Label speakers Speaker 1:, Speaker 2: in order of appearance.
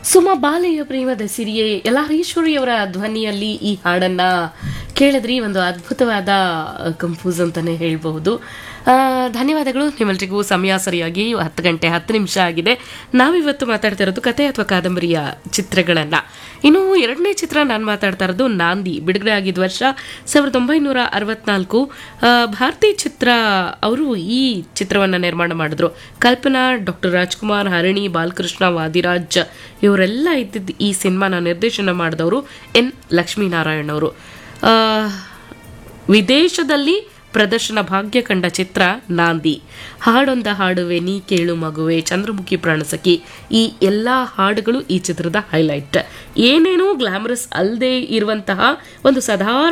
Speaker 1: ಸುಮ ಬಾಲೆಯ ಪ್ರೇಮದ ಸಿರಿಯೆ ಯಲಾರೀಶ್ವರಿಯವರ ಧ್ವನಿಯಲ್ಲಿ ಈ ಹಾಡನ್ನ ಕೇಳಿದ್ರಿ ಒಂದು ಅದ್ಭುತವಾದ ಕಂಪೋಸ್ ಅಂತಾನೆ ಹೇಳ್ಬಹುದು ಆ, ಧನ್ಯವಾದಗಳು ನಿಮ್ಮೆಲ್ರಿಗೂ ಸಮಯ ಸರಿಯಾಗಿ ಹತ್ತು ಗಂಟೆ ಹತ್ತು ನಿಮಿಷ ಆಗಿದೆ ನಾವಿವತ್ತು ಮಾತಾಡ್ತಾ ಕತೆ ಅಥವಾ ಕಾದಂಬರಿಯ ಚಿತ್ರಗಳನ್ನ ಇನ್ನು ಎರಡನೇ ಚಿತ್ರ ನಾನು ಮಾತಾಡ್ತಾ ಇರೋದು ನಾಂದಿ ಬಿಡುಗಡೆ ಆಗಿದ್ದ ವರ್ಷ ಸಾವಿರದ ಒಂಬೈನೂರ ಅರವತ್ನಾಲ್ಕು ಆ, ಭಾರತಿ ಚಿತ್ರ ಅವರು ಈ ಚಿತ್ರವನ್ನ ನಿರ್ಮಾಣ ಮಾಡಿದ್ರು ಕಲ್ಪನಾ ಡಾಕ್ಟರ್ ರಾಜ್ಕುಮಾರ್ ಹರಿಣಿ ಬಾಲಕೃಷ್ಣ ವಾದಿರಾಜ್ ಇವರೆಲ್ಲ ಇದ್ದಿದ್ದು ಈ ಸಿನಿಮಾನ ನಿರ್ದೇಶನ ಮಾಡಿದವರು ಎನ್ ಲಕ್ಷ್ಮೀನಾರಾಯಣ್ ಅವರು ಆ, ವಿದೇಶದಲ್ಲಿ ಪ್ರದರ್ಶನ ಭಾಗ್ಯ ಕಂಡ ಚಿತ್ರ ನಾಂದಿ ಹಾಡೊಂದ ಹಾಡುವೆ ನೀ ಕೇಳು ಮಗುವೆ ಚಂದ್ರಮುಖಿ ಪ್ರಾಣಸಖಿ ಈ ಎಲ್ಲಾ ಹಾಡುಗಳು ಈ ಚಿತ್ರದ ಹೈಲೈಟ್ ಏನೇನೂ ಗ್ಲಾಮರಸ್ ಅಲ್ಲದೆ ಇರುವಂತಹ ಒಂದು ಸಾಧಾರಣ